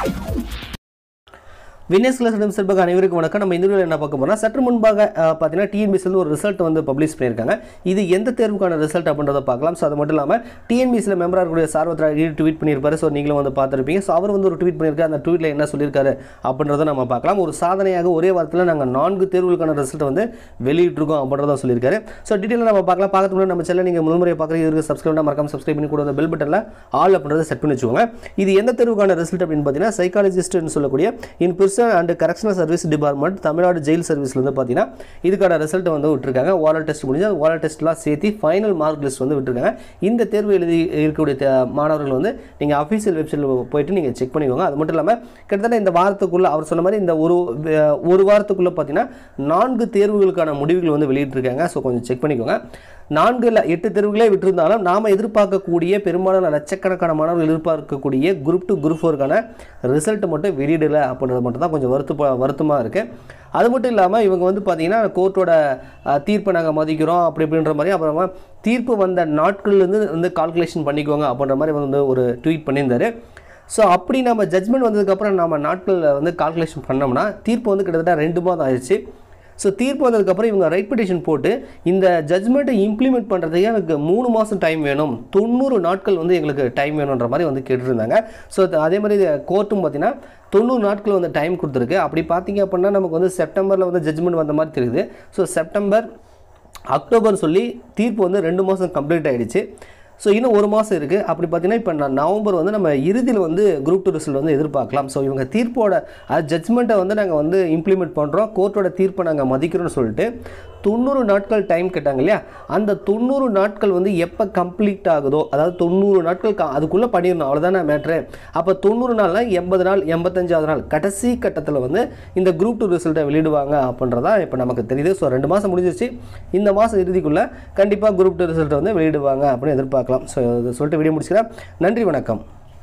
வினேஸ் class சார்பாக அனைவருக்கும் வணக்கம் நம்ம இந்த வீடியோவில் என்ன பார்க்க போறோம்னா சற்று முன்பாக அஹ், பார்த்தீங்கன்னா டிஎன்பிசியில் ஒரு ரிசல்ட் வந்து பப்ளிஷ் பண்ணியிருக்காங்க இது எந்த தேர்வுக்கான ரிசல்ட் அப்படின்றத பார்க்கலாம் ஸோ அது மட்டும் இல்லாமல் டிஎன்பிசியில் மெம்பராக இருக்கக்கூடிய சார்வத்ரா ட்வீட் பண்ணியிருப்பாரு ஸோ நீங்களும் வந்து பார்த்துருப்பீங்க ஸோ அவர் வந்து ஒரு ட்வீட் பண்ணியிருக்காரு அந்த ட்வீட்டில் என்ன சொல்லியிருக்காரு அப்படின்றத நம்ம பார்க்கலாம் ஒரு சாதனையாக ஒரே வாரத்தில் நாங்கள் நான்கு தேர்வுகளுக்கான ரிசல்ட் வந்து வெளியிட்டிருக்கோம் அப்படின்றத சொல்லியிருக்காரு ஸோ டீட்டெயிலாக நம்ம பார்க்கலாம் பார்க்கறதுக்கு முன்னாடி நம்ம சேனல் நீங்கள் முதல்முறையை பார்க்குறது இதுக்கு சப்ஸ்கிரைப் மறக்காம சப்ஸ்கிரைப் பண்ணி கூட அந்த பெல் பட்டனில் ஆல் அப்படின்றத செட் பண்ணி வச்சுக்கோங்க இது எந்த தேர்வுக்கான ரிசல்ட் அப்படின்னு பார்த்தீங்கன்னா சைக்காலஜிஸ்ட்னு சொல்லக்கூடிய in prison and correctional service department Tamil Nadu jail சர்வீஸ்ல வந்து பார்த்தீங்கன்னா இதுக்கான ரிசல்ட் வந்து விட்டுருக்காங்க ஓரல் டெஸ்ட் முடிஞ்சு அந்த ஓரல் டெஸ்ட்லாம் சேர்த்து ஃபைனல் மார்க் லிஸ்ட் வந்து விட்டுருக்காங்க இந்த தேர்வு எழுதி இருக்கக்கூடிய தே- மாணவர்கள் வந்து நீங்கள் அஃபீஷியல் வெப்சைட்டில் போயிட்டு நீங்கள் செக் பண்ணிக்கோங்க அது மட்டும் இல்லாமல் கிட்டத்தட்ட இந்த வாரத்துக்குள்ள அவர் சொன்ன மாதிரி இந்த ஒரு அஹ், ஒரு வாரத்துக்குள்ளே பார்த்தீங்கன்னா நான்கு தேர்வுகளுக்கான முடிவுகள் வந்து வெளியிட்டிருக்காங்க ஸோ கொஞ்சம் செக் பண்ணிக்கோங்க நான்கு இல்லை எட்டு தேர்வுகளே விட்டிருந்தாலும் நாம் எதிர்பார்க்கக்கூடிய பெரும்பாலான லட்சக்கணக்கான மாணவர்கள் எதிர்பார்க்கக்கூடிய குரூப் டு குரூப் ஃபோருக்கான ரிசல்ட் மட்டும் வெளியிடலை அப்படின்றது மட்டும் தான் கொஞ்சம் வருத்த வருத்தமாக இருக்குது அது மட்டும் இல்லாமல் இவங்க வந்து பார்த்தீங்கன்னா கோர்ட்டோட அஹ், தீர்ப்பை நாங்கள் மதிக்கிறோம் அப்படி இப்படின்ற மாதிரி அப்புறமா தீர்ப்பு வந்த நாட்கள்லேருந்து வந்து கால்குலேஷன் பண்ணிக்கோங்க அப்படின்ற மாதிரி வந்து ஒரு ட்வீட் பண்ணியிருந்தாரு ஸோ அப்படி நம்ம ஜட்மெண்ட் வந்ததுக்கப்புறம் நம்ம நாட்களில் வந்து கால்குலேஷன் பண்ணோம்னா தீர்ப்பு வந்து கிட்டத்தட்ட ரெண்டு மாதம் ஆயிடுச்சு ஸோ தீர்ப்பு வந்ததுக்கப்புறம் இவங்க ரைட் பெட்டிஷன் போட்டு இந்த ஜட்மெண்ட்டை இம்ப்ளிமெண்ட் பண்ணுறதுக்கு எனக்கு மூணு மாதம் டைம் வேணும் தொண்ணூறு நாட்கள் வந்து எங்களுக்கு டைம் வேணுன்ற மாதிரி வந்து கேட்டுருந்தாங்க ஸோ அதே மாதிரி கோர்ட்டும் பார்த்தீங்கன்னா தொண்ணூறு நாட்கள் வந்து டைம் கொடுத்துருக்கு அப்படி பார்த்தீங்க அப்படின்னா நமக்கு வந்து செப்டம்பரில் வந்து ஜட்மெண்ட் வந்த மாதிரி தெரியுது ஸோ செப்டம்பர் அக்டோபர் சொல்லி தீர்ப்பு வந்து ரெண்டு மாதம் கம்ப்ளீட் ஆயிடுச்சு ஸோ இன்னும் ஒரு மாதம் இருக்குது அப்படி பார்த்தீங்கன்னா இப்போ நான் நவம்பர் வந்து நம்ம இறுதியில் வந்து குரூப் டூ ரிசல்ட் வந்து எதிர்பார்க்கலாம் ஸோ இவங்க தீர்ப்போட அது ஜட்மெண்ட்டை வந்து நாங்கள் வந்து இம்ப்ளிமெண்ட் பண்ணுறோம் கோர்ட்டோட தீர்ப்பை நாங்கள் மதிக்கிறோம்னு சொல்லிட்டு தொண்ணூறு நாட்கள் டைம் கேட்டாங்க இல்லையா அந்த தொண்ணூறு நாட்கள் வந்து எப்போ கம்ப்ளீட் ஆகுதோ அதாவது தொண்ணூறு நாட்கள் க- அதுக்குள்ளே பண்ணிடணும் அவ்வளோதானே மேட்ரு அப்போ தொண்ணூறு நாள்னா எண்பது நாள் எண்பத்தஞ்சாவது நாள் கடைசி கட்டத்தில் வந்து இந்த குரூப் டூ ரிசல்ட்டை வெளியிடுவாங்க அப்படின்றதா இப்போ நமக்கு தெரியுது ஸோ ரெண்டு மாதம் முடிஞ்சிருச்சு இந்த மாதம் இறுதிக்குள்ளே கண்டிப்பாக குரூப் டூ ரிசல்ட்டை வந்து வெளியிடுவாங்க அப்படின்னு எதிர்பார்க்கலாம் ஸோ இதை சொல்லிட்டு வீடியோ முடிச்சுக்கிறேன் நன்றி வணக்கம்